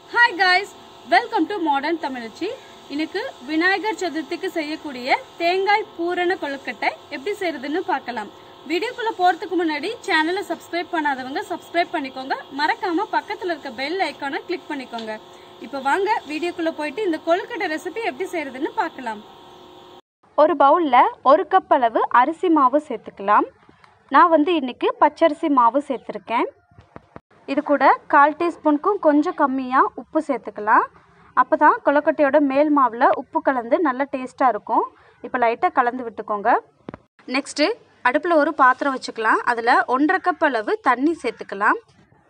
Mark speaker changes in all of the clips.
Speaker 1: hi guys welcome to modern தமிழச்சி இன்னைக்கு விநாயகர் சதுர்த்திக்கு செய்யக்கூடிய தேங்காய் பூரண கொழுக்கட்டை எப்படி செய்யறதுன்னு பார்க்கலாம் வீடியோக்குள்ள போறதுக்கு முன்னாடி சேனலை சப்ஸ்கிரைப் பண்ணாதவங்க சப்ஸ்கிரைப் பண்ணிக்கோங்க மறக்காம பக்கத்துல இருக்க பெல் ஐக்கானை கிளிக் பண்ணிக்கோங்க இப்போ வாங்க வீடியோக்குள்ள போயிட்டு இந்த கொழுக்கட்டை ரெசிபி எப்படி செய்யறதுன்னு பார்க்கலாம் ஒரு பவுலில் ஒரு கப் அளவு அரிசி மாவு சேர்த்துக்கலாம் நான் வந்து இன்னைக்கு பச்சரிசி மாவு சேர்த்துருக்கேன் இது கூட கால் டீஸ்பூனுக்கும் கொஞ்சம் கம்மியாக உப்பு சேர்த்துக்கலாம் அப்போ தான் கொழுக்கட்டையோட மேல் மாவில் உப்பு கலந்து நல்ல டேஸ்ட்டாக இருக்கும் இப்போ லைட்டாக கலந்து விட்டுக்கோங்க நெக்ஸ்ட்டு அடுப்பில் ஒரு பாத்திரம் வச்சுக்கலாம் அதில் ஒன்றரை கப் அளவு தண்ணி சேர்த்துக்கலாம்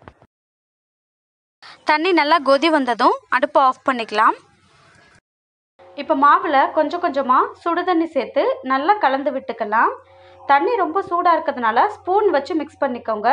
Speaker 1: தண்ணி நல்லா கொதி வந்ததும் அடுப்பை ஆஃப் பண்ணிக்கலாம் இப்போ மாவில் கொஞ்சம் கொஞ்சமாக சுடு தண்ணி சேர்த்து நல்லா கலந்து விட்டுக்கலாம் தண்ணி ரொம்ப சூடாக இருக்கிறதுனால ஸ்பூன் வச்சு மிக்ஸ் பண்ணிக்கோங்க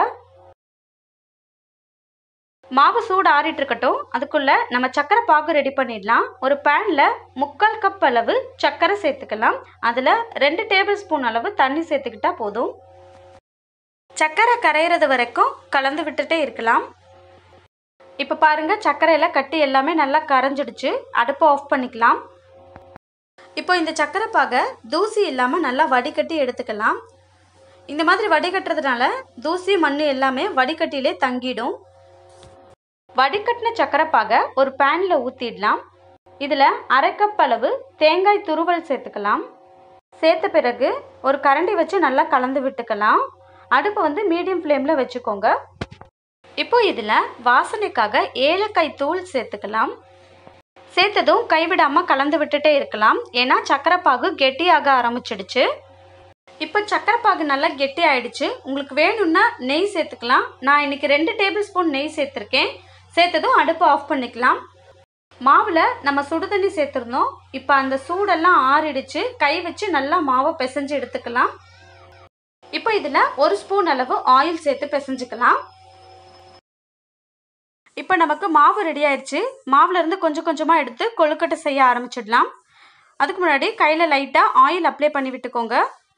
Speaker 1: மாவு சூடு ஆறிட்டு இருக்கட்டும் அதுக்குள்ள நம்ம சக்கரை பாகு ரெடி பண்ணிடலாம் ஒரு பேனில் முக்கால் கப் அளவு சர்க்கரை சேர்த்துக்கலாம் அதில் ரெண்டு டேபிள் ஸ்பூன் அளவு தண்ணி சேர்த்துக்கிட்டா போதும் சர்க்கரை கரையிறது வரைக்கும் கலந்து விட்டுட்டே இருக்கலாம் இப்போ பாருங்க சர்க்கரையில் கட்டி எல்லாமே நல்லா கரைஞ்சிடுச்சு அடுப்பை ஆஃப் பண்ணிக்கலாம் இப்போ இந்த சர்க்கரை பாகை தூசி இல்லாமல் நல்லா வடிகட்டி எடுத்துக்கலாம் இந்த மாதிரி வடிகட்டுறதுனால தூசி மண் எல்லாமே வடிகட்டிலே தங்கிடும் வடிகட்டின சக்கரைப்பாக ஒரு பேனில் ஊற்றிடலாம் இதில் அரை கப் அளவு தேங்காய் துருவல் சேர்த்துக்கலாம் சேர்த்த பிறகு ஒரு கரண்டி வச்சு நல்லா கலந்து விட்டுக்கலாம் அடுப்பு வந்து மீடியம் ஃப்ளேமில் வச்சுக்கோங்க இப்போ இதில் வாசனைக்காக ஏலக்காய் தூள் சேர்த்துக்கலாம் சேர்த்ததும் கைவிடாமல் கலந்து விட்டுட்டே இருக்கலாம் ஏன்னா சக்கரைப்பாகு கெட்டியாக ஆரம்பிச்சிடுச்சு இப்போ சக்கரைப்பாகு நல்லா கெட்டி ஆயிடுச்சு உங்களுக்கு வேணும்னா நெய் சேர்த்துக்கலாம் நான் இன்னைக்கு ரெண்டு டேபிள் ஸ்பூன் நெய் சேர்த்துருக்கேன் சேர்த்ததும் அடுப்பை ஆஃப் பண்ணிக்கலாம் மாவில் நம்ம சுடு தண்ணி சேர்த்துருந்தோம் இப்போ அந்த சூடெல்லாம் ஆறிடுச்சு கை வச்சு நல்லா மாவை பிசைஞ்சு எடுத்துக்கலாம் இப்போ இதில் ஒரு ஸ்பூன் அளவு ஆயில் சேர்த்து பிசைஞ்சுக்கலாம் இப்போ நமக்கு மாவு ரெடி ஆயிடுச்சு மாவுல இருந்து கொஞ்சம் கொஞ்சமாக எடுத்து கொழுக்கட்டை செய்ய ஆரம்பிச்சிடலாம் அதுக்கு முன்னாடி கையில் லைட்டாக ஆயில் அப்ளை பண்ணி விட்டுக்கோங்க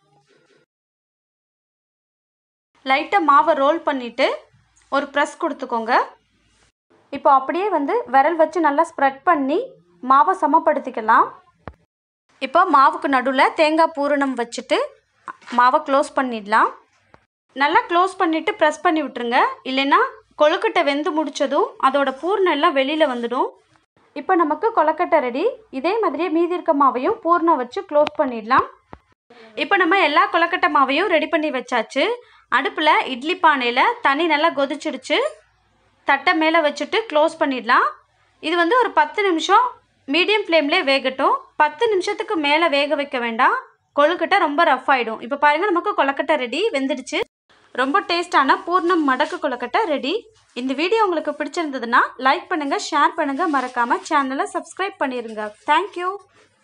Speaker 1: லைட்டாக மாவை ரோல் பண்ணிவிட்டு ஒரு ப்ரெஸ் கொடுத்துக்கோங்க இப்போ அப்படியே வந்து விரல் வச்சு நல்லா ஸ்ப்ரெட் பண்ணி மாவை சமப்படுத்திக்கலாம் இப்போ மாவுக்கு நடுவில் தேங்காய் பூரணம் வச்சுட்டு மாவை க்ளோஸ் பண்ணிடலாம் நல்லா க்ளோஸ் பண்ணிவிட்டு ப்ரெஸ் பண்ணி விட்டுருங்க இல்லைன்னா கொழுக்கட்டை வெந்து முடித்ததும் அதோட பூர்ணம் எல்லாம் வெளியில் வந்துடும் இப்போ நமக்கு கொழுக்கட்டை ரெடி இதே மாதிரியே மீதி இருக்க மாவையும் பூர்ணம் வச்சு க்ளோஸ் பண்ணிடலாம் இப்போ நம்ம எல்லா கொழுக்கட்டை மாவையும் ரெடி பண்ணி வச்சாச்சு அடுப்பில் இட்லி பானையில் தண்ணி நல்லா கொதிச்சிடுச்சு தட்டை மேலே வச்சுட்டு க்ளோஸ் பண்ணிடலாம் இது வந்து ஒரு பத்து நிமிஷம் மீடியம் ஃப்ளேம்லேயே வேகட்டும் பத்து நிமிஷத்துக்கு மேலே வேக வைக்க வேண்டாம் கொழுக்கட்டை ரொம்ப ரஃப் ஆகிடும் இப்போ பாருங்கள் நமக்கு கொழுக்கட்டை ரெடி வெந்துடுச்சு ரொம்ப டேஸ்டான பூர்ணம் மடக்கு கொழுக்கட்டை ரெடி இந்த வீடியோ உங்களுக்கு பிடிச்சிருந்ததுன்னா லைக் பண்ணுங்கள் ஷேர் பண்ணுங்கள் மறக்காமல் சேனலை சப்ஸ்கிரைப் பண்ணிடுங்க தேங்க்யூ